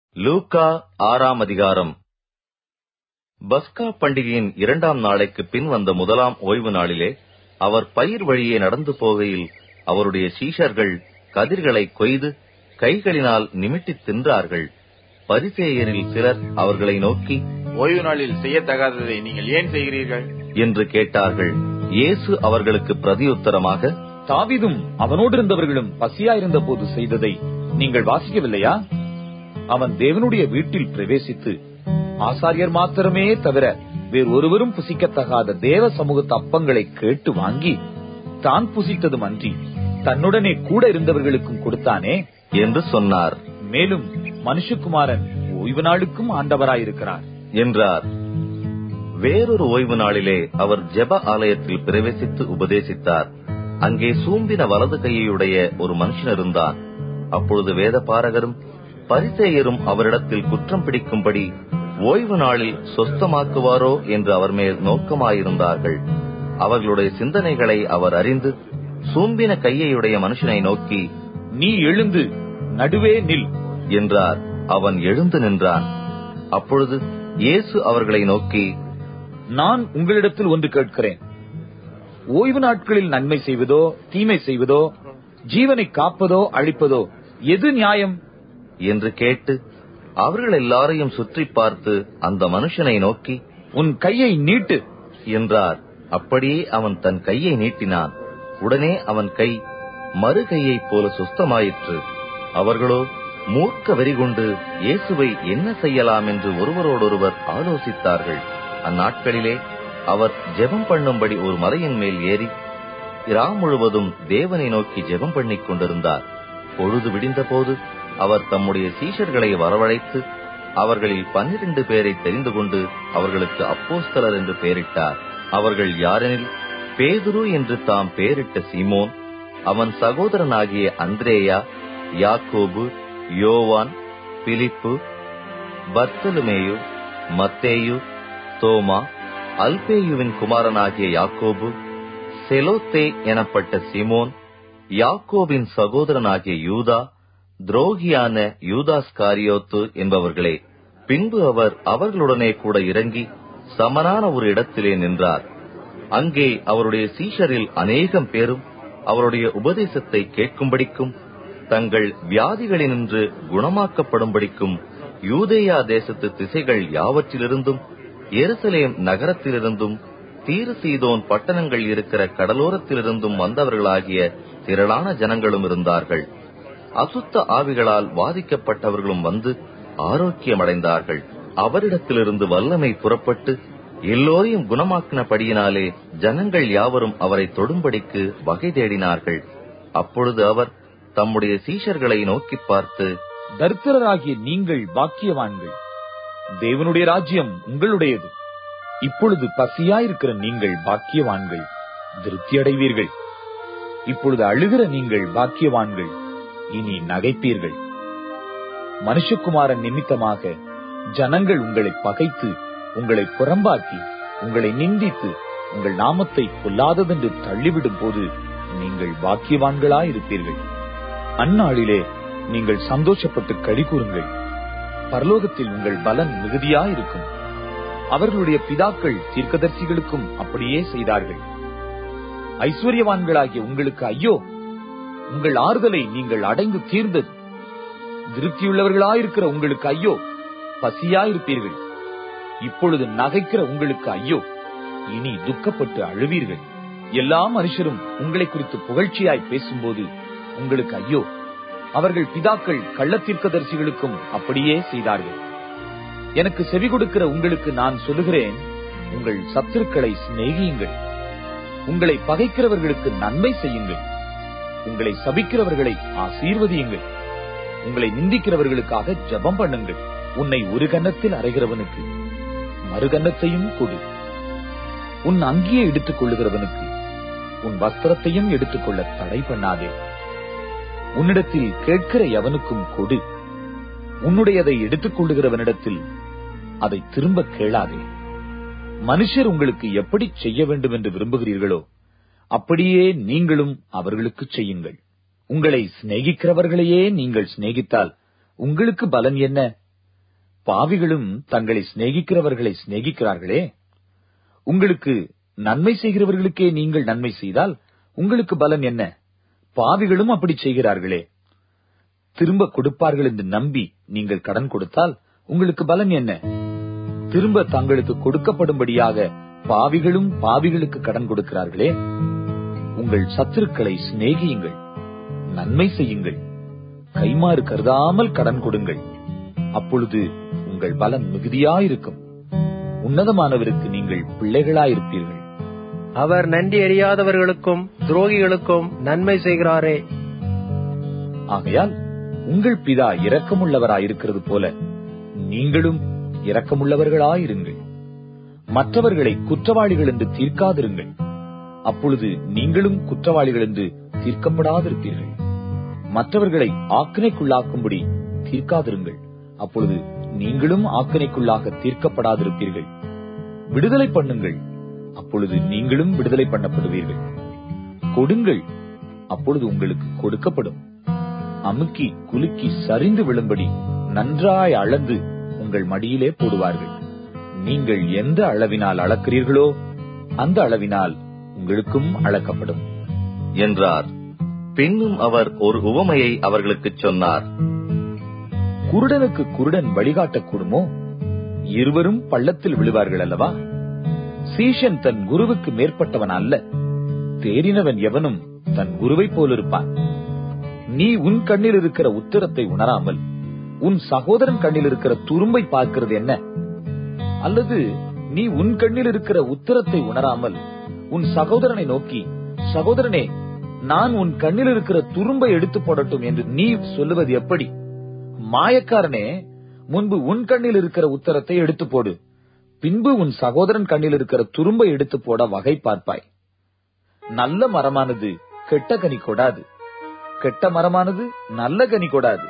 லூக்கா ஆறாம் அதிகாரம் பஸ்கா பண்டிகையின் இரண்டாம் நாளைக்கு பின் வந்த முதலாம் ஓய்வு நாளிலே அவர் பயிர் வழியே நடந்து போகையில் அவருடைய சீஷர்கள் கதிர்களை கொய்து கைகளினால் நிமிட்டித் தின்றார்கள் பரிசேயரில் சிலர் அவர்களை நோக்கி ஓய்வு நாளில் செய்யத்தகாததை நீங்கள் ஏன் செய்கிறீர்கள் என்று கேட்டார்கள் இயேசு அவர்களுக்கு பிரதியுத்தரமாக தாவீதும் அவனோடு இருந்தவர்களும் பசியாயிருந்த போது செய்ததை நீங்கள் வாசிக்கவில்லையா அவன் தேவனுடைய வீட்டில் பிரவேசித்து ஆசாரியர் மாத்திரமே தவிர வேறு ஒருவரும் புசிக்கத்தகாத தேவ சமூகத்து அப்பங்களை கேட்டு வாங்கி தான் புசித்ததும் அன்றி தன்னுடனே கூட இருந்தவர்களுக்கும் கொடுத்தானே என்று சொன்னார் மேலும் மனுஷகுமாரன் ஓய்வு நாளுக்கும் ஆண்டவராயிருக்கிறார் என்றார் வேறொரு ஓய்வு நாளிலே அவர் ஜெப ஆலயத்தில் பிரவேசித்து உபதேசித்தார் அங்கே சூம்பின வலது கையுடைய ஒரு மனுஷன் இருந்தான் அப்பொழுது வேத பாரகரும் பரிசேயரும் அவரிடத்தில் குற்றம் பிடிக்கும்படி ஓய்வு நாளில் சொஸ்தமாக்குவாரோ என்று அவர் மேல் நோக்கமாயிருந்தார்கள் அவர்களுடைய சிந்தனைகளை அவர் அறிந்து சூம்பின கையையுடைய மனுஷனை நோக்கி நீ எழுந்து நடுவே நில் என்றார் அவன் எழுந்து நின்றான் அப்பொழுது இயேசு அவர்களை நோக்கி நான் உங்களிடத்தில் ஒன்று கேட்கிறேன் ஓய்வு நாட்களில் நன்மை செய்வதோ தீமை செய்வதோ ஜீவனை காப்பதோ அழிப்பதோ எது நியாயம் என்று கேட்டு அவர்கள் எல்லாரையும் சுற்றி பார்த்து அந்த மனுஷனை நோக்கி உன் கையை நீட்டு என்றார் அப்படியே அவன் தன் கையை நீட்டினான் உடனே அவன் கை மறு கையைப் போல சுஸ்தமாயிற்று அவர்களோ மூர்க்க வெறிகொண்டு இயேசுவை என்ன செய்யலாம் என்று ஒருவரோடொருவர் ஆலோசித்தார்கள் அந்நாட்களிலே அவர் ஜெபம் பண்ணும்படி ஒரு மலையின் மேல் ஏறி இரா முழுவதும் தேவனை நோக்கி ஜெபம் பண்ணிக் கொண்டிருந்தார் பொழுது விடிந்தபோது அவர் தம்முடைய சீஷர்களை வரவழைத்து அவர்களில் பன்னிரண்டு பேரை தெரிந்து கொண்டு அவர்களுக்கு அப்போஸ்தலர் என்று பெயரிட்டார் அவர்கள் யாரெனில் பேதுரு என்று தாம் பெயரிட்ட சீமோன் அவன் சகோதரனாகிய அந்திரேயா யாக்கோபு யோவான் பிலிப்பு பர்த்தலுமேயு மத்தேயு தோமா அல்பேயுவின் குமாரனாகிய யாக்கோபு செலோத்தே எனப்பட்ட சிமோன் யாக்கோபின் சகோதரனாகிய யூதா துரோகியான யூதாஸ் காரியோத்து என்பவர்களே பின்பு அவர் அவர்களுடனே கூட இறங்கி சமனான ஒரு இடத்திலே நின்றார் அங்கே அவருடைய சீஷரில் அநேகம் பேரும் அவருடைய உபதேசத்தை கேட்கும்படிக்கும் தங்கள் வியாதிகளினின்று குணமாக்கப்படும்படிக்கும் யூதேயா தேசத்து திசைகள் யாவற்றிலிருந்தும் எருசலேம் நகரத்திலிருந்தும் தீரு சீதோன் பட்டணங்கள் இருக்கிற கடலோரத்திலிருந்தும் வந்தவர்களாகிய திரளான ஜனங்களும் இருந்தார்கள் அசுத்த ஆவிகளால் வாதிக்கப்பட்டவர்களும் வந்து ஆரோக்கியமடைந்தார்கள் அவரிடத்திலிருந்து வல்லமை புறப்பட்டு எல்லோரையும் குணமாக்கினபடியினாலே ஜனங்கள் யாவரும் அவரை தொடும்படிக்கு வகை தேடினார்கள் அப்பொழுது அவர் தம்முடைய சீஷர்களை நோக்கி பார்த்து தரித்திரராகிய நீங்கள் பாக்கியவான்கள் தேவனுடைய ராஜ்யம் உங்களுடையது இப்பொழுது பசியாயிருக்கிற நீங்கள் பாக்கியவான்கள் திருப்தி அடைவீர்கள் இப்பொழுது அழுகிற நீங்கள் பாக்கியவான்கள் இனி நகைப்பீர்கள் மனுஷகுமாரன் நிமித்தமாக ஜனங்கள் உங்களை பகைத்து உங்களை புறம்பாக்கி உங்களை நிந்தித்து உங்கள் நாமத்தை கொல்லாததென்று தள்ளிவிடும் போது நீங்கள் பாக்கியவான்களாயிருப்பீர்கள் அந்நாளிலே நீங்கள் சந்தோஷப்பட்டு களி கூறுங்கள் பரலோகத்தில் உங்கள் பலன் மிகுதியாயிருக்கும் அவர்களுடைய பிதாக்கள் தீர்க்கதரிசிகளுக்கும் அப்படியே செய்தார்கள் ஐஸ்வர்யவான்களாகிய உங்களுக்கு ஐயோ உங்கள் ஆறுதலை நீங்கள் அடைந்து தீர்ந்தது திருப்தியுள்ளவர்களாயிருக்கிற உங்களுக்கு ஐயோ பசியாயிருப்பீர்கள் இப்பொழுது நகைக்கிற உங்களுக்கு ஐயோ இனி துக்கப்பட்டு அழுவீர்கள் எல்லா மனுஷரும் உங்களை குறித்து புகழ்ச்சியாய் பேசும்போது உங்களுக்கு ஐயோ அவர்கள் பிதாக்கள் கள்ளத்தீர்க்கதரிசிகளுக்கும் அப்படியே செய்தார்கள் எனக்கு செவி கொடுக்கிற உங்களுக்கு நான் சொல்லுகிறேன் உங்கள் சத்துருக்களை சிநேகியுங்கள் உங்களை பகைக்கிறவர்களுக்கு நன்மை செய்யுங்கள் உங்களை சபிக்கிறவர்களை ஆசீர்வதியுங்கள் உங்களை நிந்திக்கிறவர்களுக்காக ஜபம் பண்ணுங்கள் உன்னை ஒரு கன்னத்தில் அறைகிறவனுக்கு மறுகன்னத்தையும் கொடு உன் அங்கியை எடுத்துக் கொள்ளுகிறவனுக்கு உன் வஸ்திரத்தையும் எடுத்துக்கொள்ள தடை பண்ணாதே உன்னிடத்தில் கேட்கிற எவனுக்கும் கொடு உன்னுடையதை எடுத்துக் கொள்ளுகிறவனிடத்தில் அதை திரும்ப கேளாதே மனுஷர் உங்களுக்கு எப்படி செய்ய வேண்டும் என்று விரும்புகிறீர்களோ அப்படியே நீங்களும் அவர்களுக்கு செய்யுங்கள் உங்களை சிநேகிக்கிறவர்களையே நீங்கள் சிநேகித்தால் உங்களுக்கு பலன் என்ன பாவிகளும் தங்களை சிநேகிக்கிறவர்களை சிநேகிக்கிறார்களே உங்களுக்கு நன்மை செய்கிறவர்களுக்கே நீங்கள் நன்மை செய்தால் உங்களுக்கு பலன் என்ன பாவிகளும் அப்படி செய்கிறார்களே திரும்ப கொடுப்பார்கள் என்று நம்பி நீங்கள் கடன் கொடுத்தால் உங்களுக்கு பலன் என்ன திரும்ப தங்களுக்கு கொடுக்கப்படும்படியாக பாவிகளும் பாவிகளுக்கு கடன் கொடுக்கிறார்களே உங்கள் சத்துருக்களை சிநேகியுங்கள் நன்மை செய்யுங்கள் கைமாறு கருதாமல் கடன் கொடுங்கள் அப்பொழுது உங்கள் பலன் மிகுதியாயிருக்கும் உன்னதமானவருக்கு நீங்கள் பிள்ளைகளாயிருப்பீர்கள் அவர் நன்றி அறியாதவர்களுக்கும் துரோகிகளுக்கும் நன்மை செய்கிறாரே ஆகையால் உங்கள் பிதா இரக்கமுள்ளவராயிருக்கிறது போல நீங்களும் இரக்கமுள்ளவர்களாயிருங்கள் மற்றவர்களை குற்றவாளிகள் என்று தீர்க்காதிருங்கள் அப்பொழுது நீங்களும் குற்றவாளிகள் என்று தீர்க்கப்படாதிருப்பீர்கள் மற்றவர்களை ஆக்கினைக்குள்ளாக்கும்படி தீர்க்காதிருங்கள் அப்பொழுது நீங்களும் ஆக்கினைக்குள்ளாக தீர்க்கப்படாதிருப்பீர்கள் விடுதலை பண்ணுங்கள் அப்பொழுது நீங்களும் விடுதலை பண்ணப்படுவீர்கள் கொடுங்கள் அப்பொழுது உங்களுக்கு கொடுக்கப்படும் அமுக்கி குலுக்கி சரிந்து விழும்படி நன்றாய் அளந்து உங்கள் மடியிலே போடுவார்கள் நீங்கள் எந்த அளவினால் அளக்கிறீர்களோ அந்த அளவினால் உங்களுக்கும் அளக்கப்படும் என்றார் பின்னும் அவர் ஒரு உவமையை அவர்களுக்குச் சொன்னார் குருடனுக்கு குருடன் வழிகாட்டக்கூடுமோ இருவரும் பள்ளத்தில் விழுவார்கள் அல்லவா சீஷன் தன் குருவுக்கு மேற்பட்டவன் அல்ல தேறினவன் எவனும் தன் குருவை போலிருப்பான் நீ உன் கண்ணில் இருக்கிற உத்தரத்தை உணராமல் உன் சகோதரன் கண்ணில் இருக்கிற துரும்பை பார்க்கிறது என்ன அல்லது நீ உன் கண்ணில் இருக்கிற உத்தரத்தை உணராமல் உன் சகோதரனை நோக்கி சகோதரனே நான் உன் கண்ணில் இருக்கிற துரும்பை எடுத்து போடட்டும் என்று நீ சொல்லுவது எப்படி மாயக்காரனே முன்பு உன் கண்ணில் இருக்கிற உத்தரத்தை எடுத்து போடு பின்பு உன் சகோதரன் கண்ணில் இருக்கிற துரும்பை எடுத்து போட வகை பார்ப்பாய் நல்ல மரமானது கெட்ட கனி கொடாது கெட்ட மரமானது நல்ல கனி கொடாது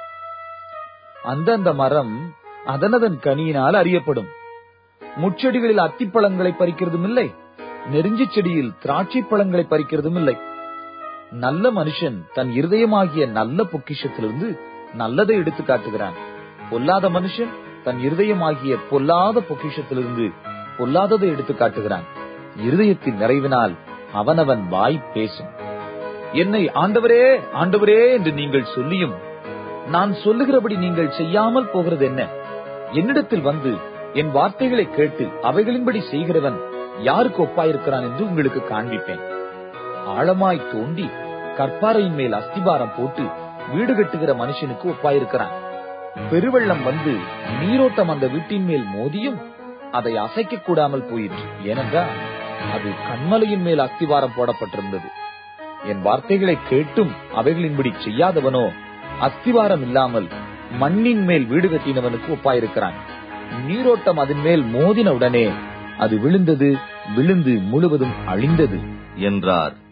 அந்தந்த மரம் அதனதன் கனியினால் அறியப்படும் முச்செடிகளில் அத்திப்பழங்களை பறிக்கிறதும் இல்லை நெருஞ்சி செடியில் திராட்சை பழங்களை பறிக்கிறதும் இல்லை நல்ல மனுஷன் தன் இருதயமாகிய நல்ல பொக்கிஷத்திலிருந்து நல்லதை எடுத்து காட்டுகிறான் பொல்லாத மனுஷன் தன் இருதயமாகிய பொல்லாத பொக்கிஷத்திலிருந்து பொல்லாததை எடுத்து காட்டுகிறான் இருதயத்தின் நிறைவினால் அவனவன் வாய் பேசும் என்னை ஆண்டவரே ஆண்டவரே என்று நீங்கள் சொல்லியும் நான் சொல்லுகிறபடி நீங்கள் செய்யாமல் போகிறது என்ன என்னிடத்தில் வந்து என் வார்த்தைகளை கேட்டு அவைகளின்படி செய்கிறவன் யாருக்கு ஒப்பாயிருக்கிறான் என்று உங்களுக்கு காண்பிப்பேன் ஆழமாய் தோண்டி கற்பாறையின் மேல் அஸ்திபாரம் போட்டு வீடு கட்டுகிற மனுஷனுக்கு ஒப்பாயிருக்கிறான் பெருவெள்ளம் வந்து நீரோட்டம் அந்த வீட்டின் மேல் மோதியும் அதை அசைக்க கூடாமல் போயிற்று ஏனென்றால் அது கண்மலையின் மேல் அஸ்திவாரம் போடப்பட்டிருந்தது என் வார்த்தைகளை கேட்டும் அவைகளின்படி செய்யாதவனோ அஸ்திவாரம் இல்லாமல் மண்ணின் மேல் வீடு கட்டினவனுக்கு ஒப்பாயிருக்கிறான் நீரோட்டம் அதன் மேல் மோதின உடனே அது விழுந்தது விழுந்து முழுவதும் அழிந்தது என்றார்